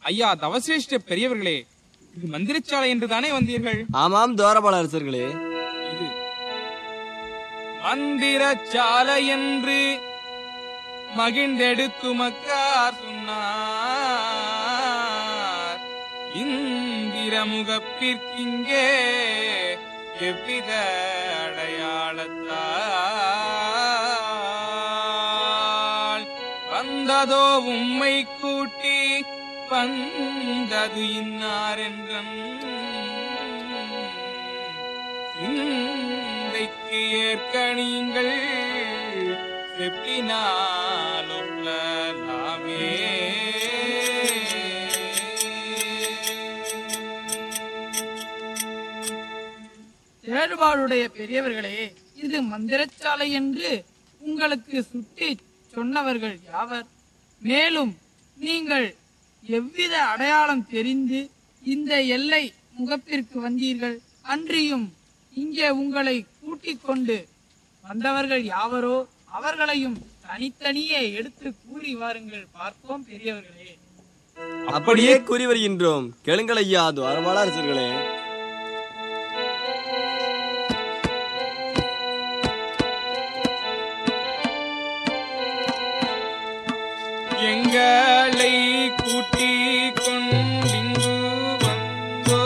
ஐயா தவசிரேஷ்ட பெரியவர்களே இது மந்திரச்சாலை என்று தானே வந்தீர்கள் ஆமாம் துவாரபால அரசர்களே இது மந்திரச்சாலை என்று மகிழ்ந்தெடுத்து மக்கார் சொன்னார் இந்திர முகப்பிற்கிங்கே எவ்வித அடையாளத்தால் வந்ததோ உம்மை கூட்டி வந்தது இன்னார் என்றன் இன்றைக்கு ஏற்க நீங்கள் செப்பினால் ஒப்பலாமே தேடுபாடுடைய பெரியவர்களே இது மந்திரச்சாலை என்று உங்களுக்கு சுட்டி சொன்னவர்கள் யாவர் மேலும் நீங்கள் எவ்வித அடையாளம் தெரிந்து இந்த எல்லை முகப்பிற்கு வந்தீர்கள் அன்றியும் இங்கே உங்களை கூட்டிக் கொண்டு வந்தவர்கள் யாவரோ அவர்களையும் தனித்தனியே எடுத்து கூறி வாருங்கள் பார்ப்போம் பெரியவர்களே அப்படியே கூறி வருகின்றோம் கேளுங்கள் ஐயா துவாரபால அரசர்களே எங்களை கூட்டி கொண்டிங்கு வந்தோ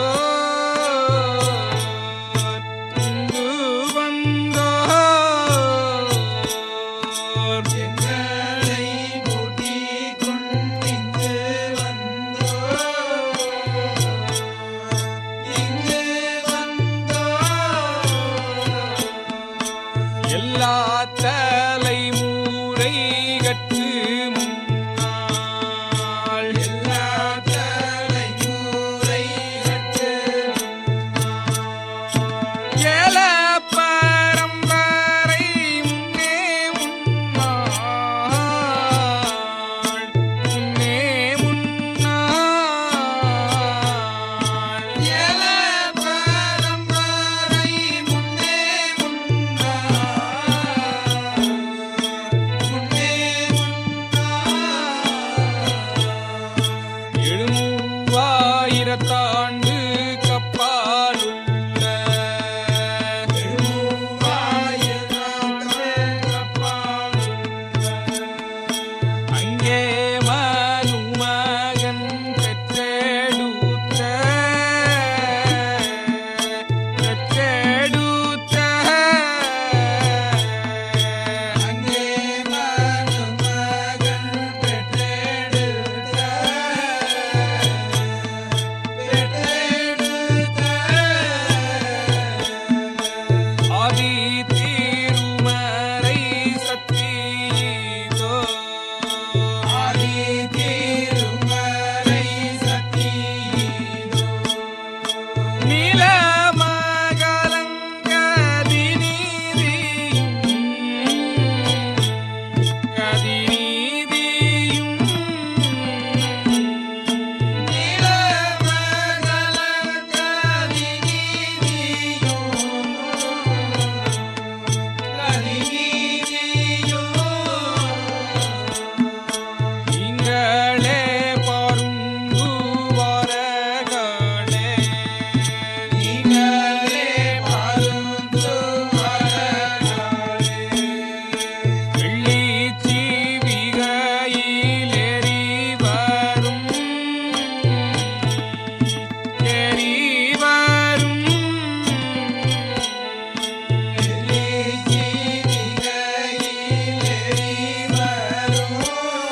இங்கு வந்தோ எங்களை கூட்டி கொண்டிங்கு வந்தோ இங்கு வந்தோ எல்லா தலைமுறை கற்று முன்னாள் எல்லா தலைமுறை கற்று ஏல பரம்பரை முன்னே முன்னாள் முன்னே முன்னாள் ஏல பரம்பரை முன்னே முன்னாள் முன்னே முன்னாள் எழுமூவாயிரத்தாண்டு கப்பாலுள்ள எழுமூவாயிரத்தாண்டு கப்பாலுள்ள அங்கே மனுமகன் பெற்றெடுத்த பெற்றெடுத்த அங்கே மனுமகன் பெற்றெடுத்த பெற்றெடுத்த ஆதி திருமறை சத்தியோ ஆதி திருமறை சத்தியோ நீல மகலங்கதி நீதியும் கதி நீதியும் நீல மகலங்கதி நீதியும் கதி நீதியும் நீங்களே பாருங்கு வரகளே நீங்களே பாருங்கு வரகளே வெள்ளி சீவிகையில் ஏறி வரும் ஏறி வரும் வெள்ளி சீவிகையில் ஏறி வரும்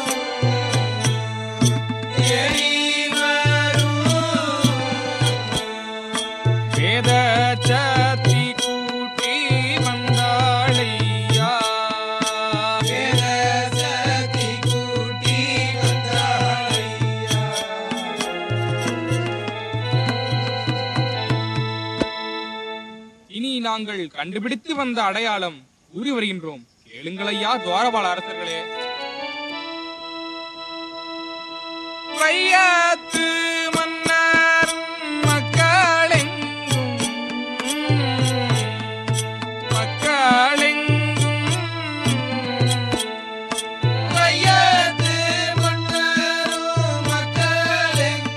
வேத சத்தி கூட்டி வந்தாளையா வேத சத்தி கூட்டி வந்தாளையா இனி நாங்கள் கண்டுபிடித்து வந்த அடையாளம் கூறி வருகின்றோம் கேளுங்களையா துவாரபால அரசர்களே வையத்து மன்னரும் மக்களெங்கும் மக்களெங்கும் வையத்து மன்னரும் மக்களெங்கும்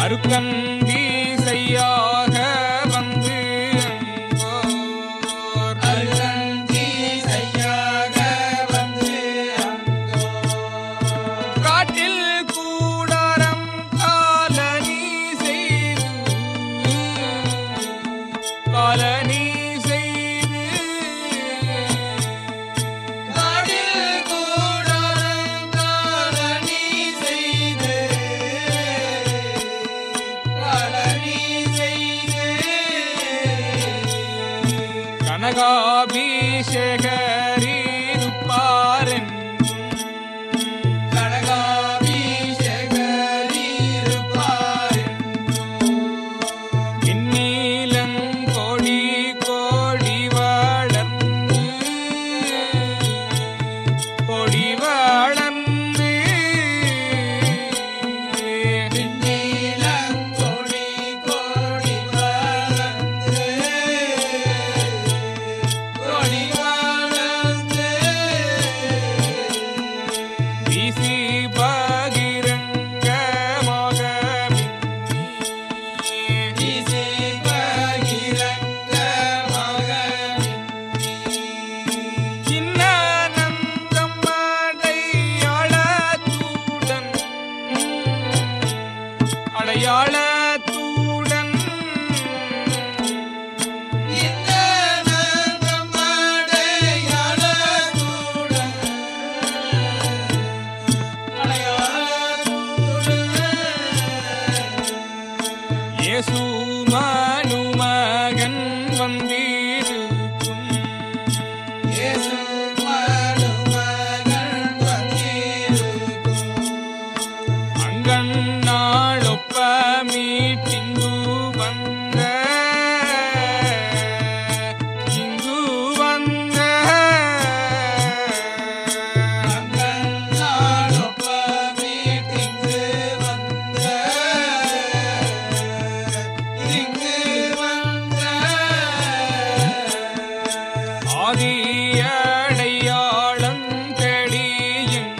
அருக்கந்தி செய்யாக வந்து அங்கோர் காட்டில் கூடாரம் காலனி செய்து காலனி செய்து கனகாபிஷேகரிருப்பாரென் இந்நீலங்கொடி கோடி வளர்ந்து கொடி வளர்ந்து வீசி பகிரங்கமாக மின்னி சின்னானந்தம் அடையாளத்துடன் அடையாளத்துடன் இயேசு மனுமகன் வந்திருக்கும் அங்கண்ணாளொப்ப மீட்டிங்கு வந்த இங்கு வந்த ஆதியடையாளம் தெளியும்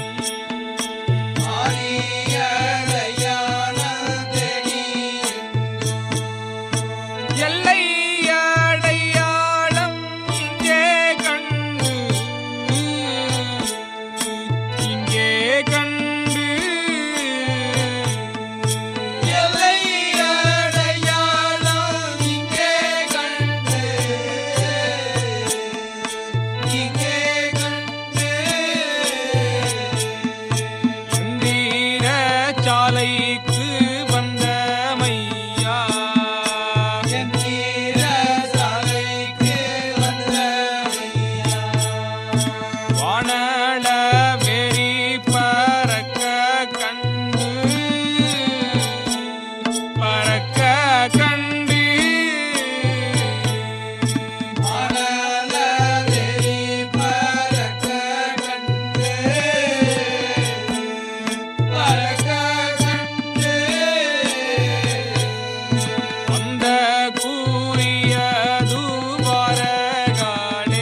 எல்லை அடையாளம் இங்கே கண்டு இங்கே கண்டு இந்தீர சாலைக்கு வந்த மையா வானள வெறி பறக்க கண்டு பறக்க கண்டு வந்த கூறியது வரகாலே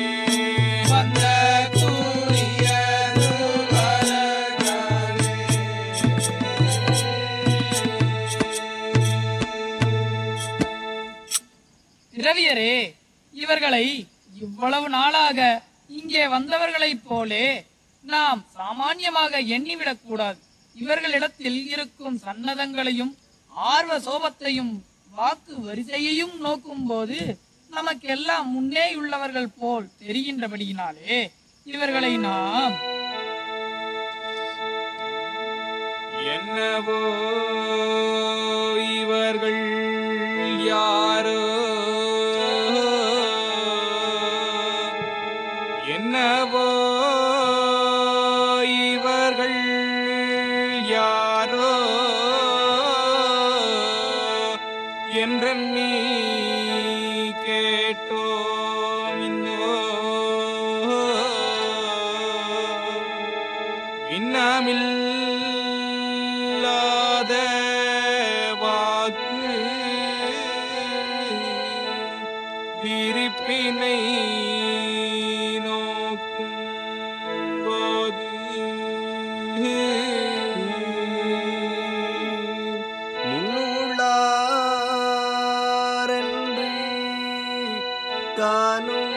திரவியரே இவர்களை இவ்வளவு நாளாக இங்கே வந்தவர்களைப் போலே நாம் சாமான்யமாக எண்ணிவிடக் கூடாது இவர்களிடத்தில் இருக்கும் சன்னதங்களையும் ஆர்வ சோபத்தையும் வாக்கு வரிசையையும் நோக்கும்போது நமக்கெல்லாம் முன்னேயுள்ளவர்கள் போல் தெரிகின்றபடியினாலே இவர்களை நாம் என்னவோ இவர்கள் யாரோ என்னவோ இவர்கள் யாரோ என்றெண்ணி கேட்டோம் இன்னோ இன்னமில்லாத வாக்கு விரிப்பினை நோக்கும் போது காணும்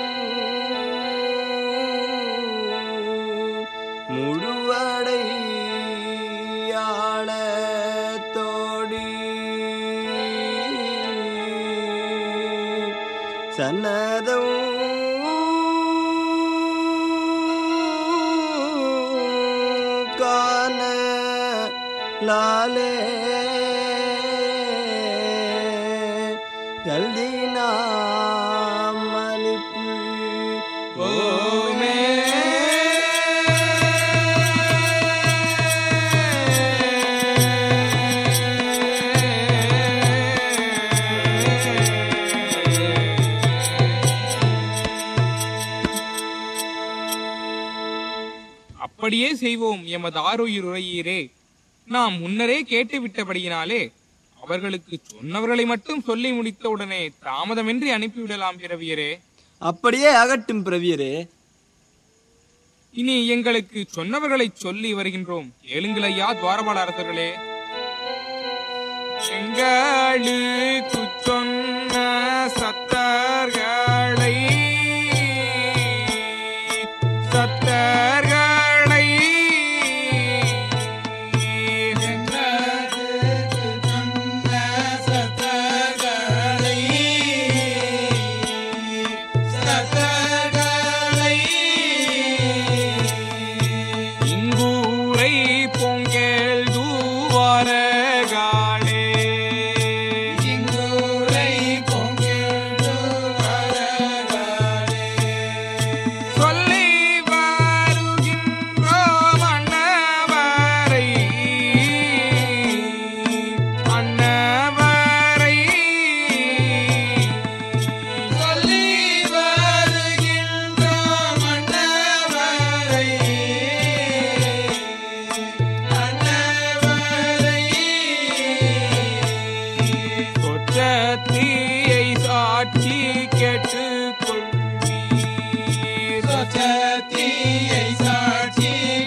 முழுவடையாளத்தோடி சன்னதம் காண லாலே ஜல்தி நாம் அனுப்பு ஓமே அப்படியே செய்வோம் எமது ஆரோக்கிய உரையீரே நாம் முன்னரே கேட்டுவிட்டபடியினாலே அவர்களுக்கு சொன்னவர்களை மட்டும் சொல்லி முடித்தவுடனே தாமதமின்றி அனுப்பிவிடலாம் பிறவியரே அப்படியே அகட்டும் பிரவியரே இனி எங்களுக்கு சொன்னவர்களை சொல்லி வருகின்றோம் கேளுங்களையா துவாரபால அரசர்களே எங்களுக்கு சொன்ன சத்தர்களை சத்தர்களை இங்கூரை பொங்கல் தூவாரகாலே சொல்லி வருகின்றோம் அன்னவரை அன்னவரை சொல்லி வருகின்றோம் அன்னவரை அன்னவரை சொச்சத்தீயை சாட்சி கேட்டுக்கொள்வீர் சொச்சத்தீயை சாட்சி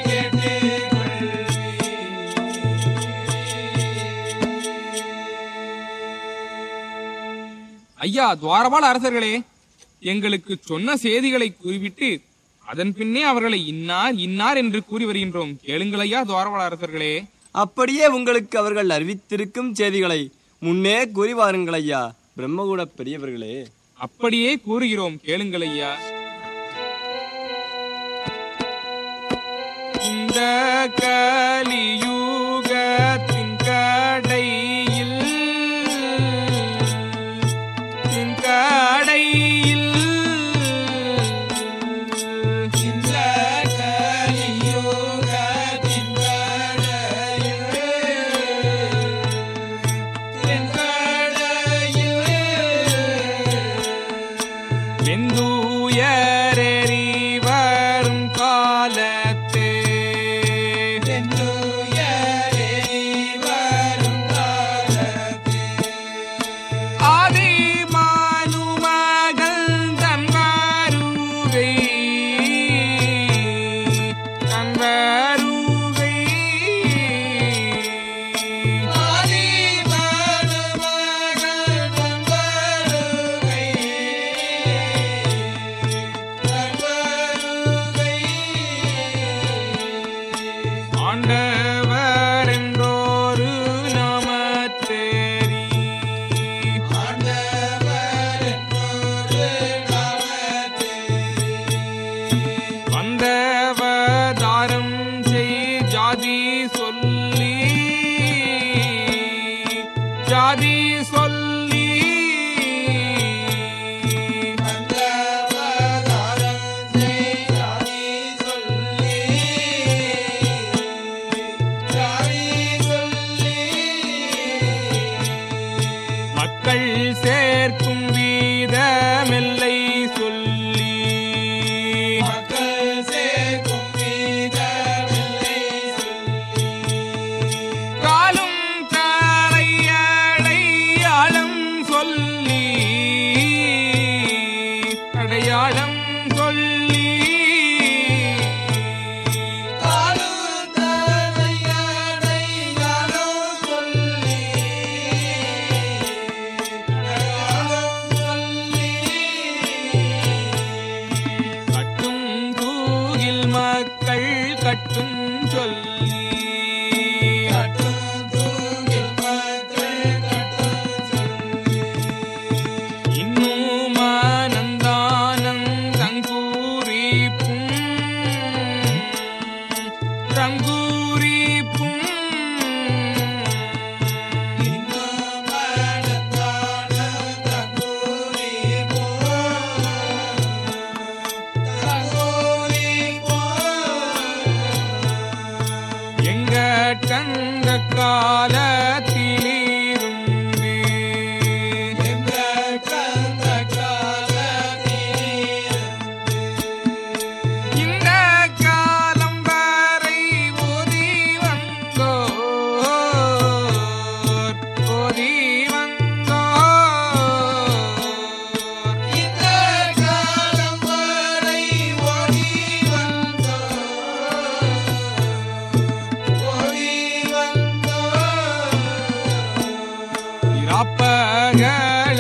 ஐயா துவாரபால அரசர்களே எங்களுக்கு சொன்ன செய்திகளை கூறிவிட்டு அதன் பின்னே அவர்களை இன்னார் இன்னார் என்று கூறி வருகின்றோம் கேளுங்கள் ஐயா துவாரபால அரசர்களே அப்படியே உங்களுக்கு அவர்கள் அறிவித்திருக்கும் செய்திகளை முன்னே கூறி வாருங்கள் ஐயா பிரம்மகூட பெரியவர்களே அப்படியே கூறுகிறோம் கேளுங்கள் ஐயா இந்த கலியுகத்தின் கடையில் தின் கடையில் இந்த கலியுகத்தின் கடையில் தின் கடையில் வெந்துயரெறி வரும் காலத்தே ஆதி மானுமகள் தன்வருகை தன்வருகை ஆதி மானுமகள் தன்வருகை ஆண்டவர் என்றோரு நாமத்தேரி வந்தவதாரம் செய் ஜாதி சொல்லி ஜாதி சொல்லி மக்கள் சேர்க்கும் வீதமெல்லை சொல்லி மக்கள் சேர்க்கும் வீதமெல்லை காலும் கரையடையாளம் சொல்லி அடையாளம் சொல்லி காலும் கரையடையாளம் சொல்லி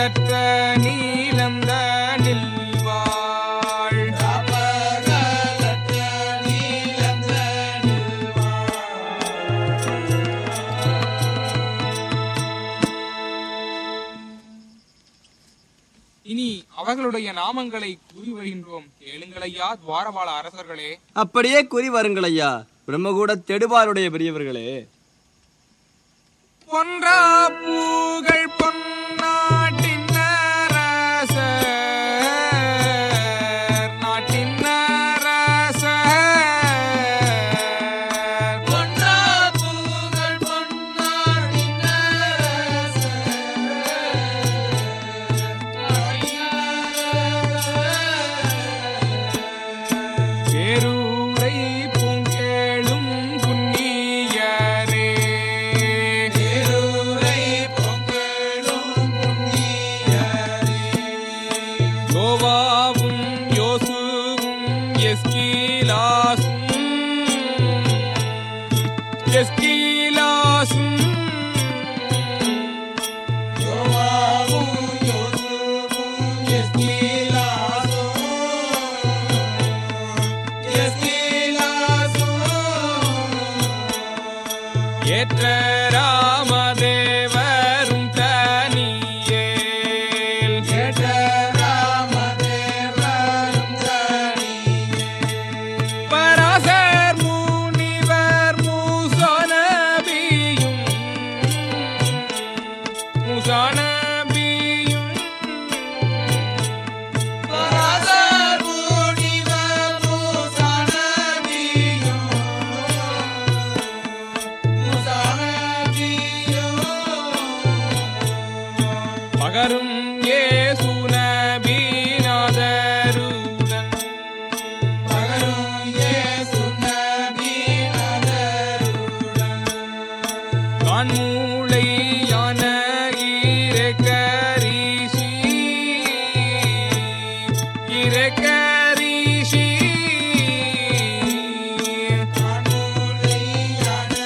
பகலற்ற நீலந்த நில்வாள் இனி அவர்களுடைய நாமங்களை கூறி வருகின்றோம் கேளுங்களையா துவாரபால அரசர்களே அப்படியே கூறி வாருங்கள் ஐயா பிரம்மகூட தெடுபாருடைய பெரியவர்களே பொன்றா பூகள் பொன்னாட்டின் அரசர் நாட்டின் அரசர் பொன்றா பூகள் பொன்னாட்டின் பேரூரை பூங்கேளும் புண்ணியரே பேரூரை பூங்கேளும் புண்ணியரே யோவாவும் யோசுவும் எஸ்கீலாசும் எஸ்கீலாசும் யோவாவும் யோசுவும் எஸ்கீலாசும் ஏற்ற ராமதேவரும் தனியேல் ஏற்ற ராமதேவரும் பராசர் முனிவர் மூசனபியும் மூசனபியும் பராசர் முனிவர் மூசனபியும் பகரும் ஏசு நபீநாதருடன் பகரும் ஏசு நபீநாதருடன் கான்மூளை யான இரக்கரிஷி இரக்கரிஷி கான்மூளை யான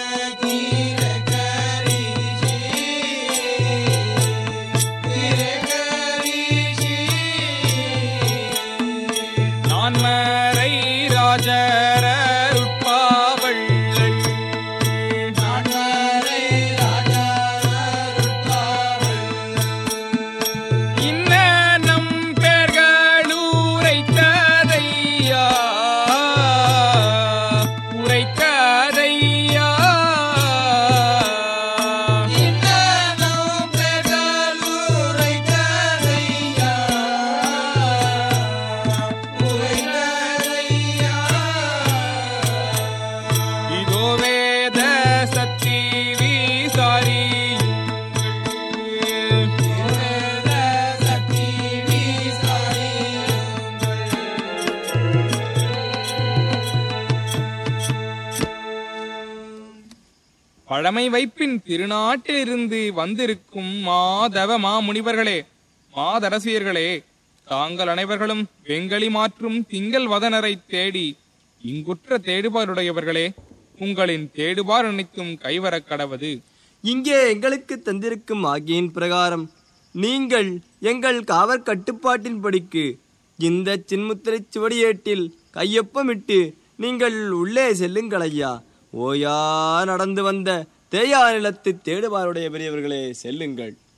நான் மறை ராஜர உட்பாவள்ளல் நான் மறை இன்ன நம் பெயர்கள் உரைத்ததையா உரைத்ததையா இன்ன நம் பெயர்கள் உரைத்ததையா இதோ வேத சக்தி பழமை வைப்பின் திருநாட்டிலிருந்து வந்திருக்கும் மாதவ மாமுனிவர்களே மாதரசியர்களே தாங்கள் அனைவர்களும் வெங்கலி மாற்றும் திங்கள் வதனரை தேடி இங்குற்ற தேடுபாருடையவர்களே உங்களின் தேடுபார் அனைத்தும் கைவரக் கடவது இங்கே எங்களுக்கு தந்திருக்கும் ஆகியின் பிரகாரம் நீங்கள் எங்கள் காவற் கட்டுப்பாட்டின் படிக்கு இந்த சின்முத்திரை சுவடியேட்டில் கையொப்பமிட்டு நீங்கள் உள்ளே செல்லுங்கள் ஐயா ஓயா நடந்து வந்த தேயா நிலத்து தேடுபாருடைய பெரியவர்களே செல்லுங்கள்